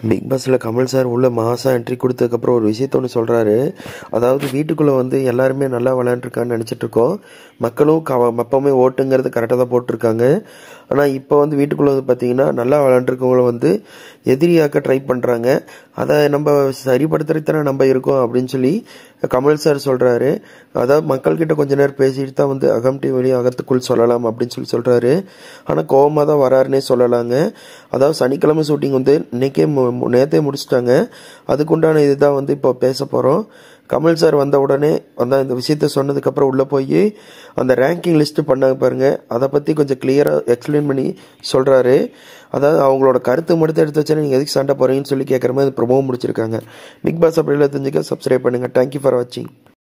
big பாஸில் Kamal sir உள்ள மாதம் என்ட்ரி கொடுத்ததுக்கப்புறம் ஒரு விஷயத்த ஒன்று சொல்கிறாரு அதாவது வீட்டுக்குள்ளே வந்து எல்லாருமே நல்லா விளையாண்டுருக்கான்னு நினச்சிட்டு இருக்கோம் மக்களும் க எப்பவுமே ஓட்டுங்கிறது கரெக்டாக தான் போட்டிருக்காங்க ஆனால் இப்போ வந்து வீட்டுக்குள்ளே வந்து பார்த்தீங்கன்னா நல்லா விளையாண்டுருக்கவங்கள வந்து எதிரியாக்க ட்ரை பண்ணுறாங்க அதை நம்ம சரிப்படுத்துறதுக்கு தானே நம்ம இருக்கோம் அப்படின்னு சொல்லி கமல் சார் சொல்கிறாரு அதாவது மக்கள்கிட்ட கொஞ்ச நேரம் பேசிட்டு தான் வந்து அகம் டிவி அகத்துக்குள் சொல்லலாம் அப்படின்னு சொல்லி சொல்கிறாரு ஆனால் கோவமாக தான் வராருன்னே சொல்லலாங்க அதாவது சனிக்கிழமை ஷூட்டிங் வந்து இன்னைக்கே மு- நேத்தே முடிச்சிட்டாங்க அதுக்குண்டான இதுதான் வந்து இப்போ பேச போகிறோம் கமல் சார் வந்த உடனே அந்த இந்த விஷயத்த சொன்னதுக்கப்புறம் உள்ளே போய் அந்த ரேங்கிங் லிஸ்ட் பண்ணாங்க பாருங்க அதை பற்றி கொஞ்சம் கிளியராக எக்ஸ்பிளைன் பண்ணி சொல்கிறாரு அதாவது அவங்களோட கருத்து மட்டும் எடுத்து வச்சா நீங்கள் எதுக்கு சண்டை போகிறீங்கன்னு சொல்லி கேட்குற மாதிரி ப்ரொமோ முடிச்சிருக்காங்க பிக் பாஸ் அப்படிலாம் தெரிஞ்சுக்க சப்ஸ்கிரைப் பண்ணுங்கள் தேங்க்யூ ஃபார் வாட்சிங்